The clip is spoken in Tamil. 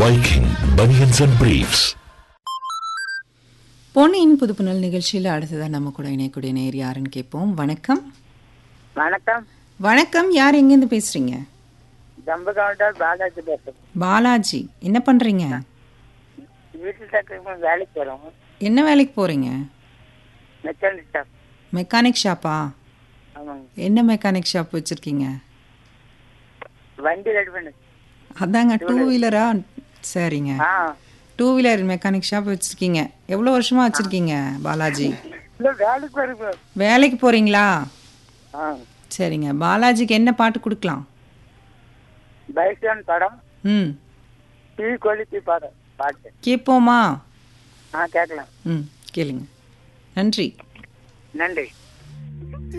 Viking Bunions and Briefs. பொன்னியின் புதுப்புணல் நிகழ்ச்சியில் அடுத்ததாக நம்ம கூட இணையக்கூடிய நேர் யாருன்னு கேட்போம் வணக்கம் வணக்கம் வணக்கம் யார் எங்கேருந்து பேசுறீங்க ஜம்பு கவுண்டர் பாலாஜி பேசுறேன் பாலாஜி என்ன பண்றீங்க வீட்டில் தக்க வேலைக்கு வரோம் என்ன வேலைக்கு போறீங்க மெக்கானிக் ஷாப் மெக்கானிக் ஷாப்பா ஆமாங்க என்ன மெக்கானிக் ஷாப் வச்சிருக்கீங்க வண்டி ரெடி பண்ணு அதாங்க டூ வீலரா சரிங்க ஆ டூ வீலர் மெக்கானிக் ஷாப் வச்சிருக்கீங்க எவ்வளோ வருஷமா வச்சிருக்கீங்க பாலாஜி இல்லை வேலைக்கு வருவேன் வேலைக்கு போறீங்களா ஆ சரிங்க பாலாஜிக்கு என்ன பாட்டு கொடுக்கலாம் பைசான் படம் ம் டீ கொலித்தி படம் பாட்டு கேட்போமா ஆ கேட்கலாம் ம் கேளுங்க நன்றி நன்றி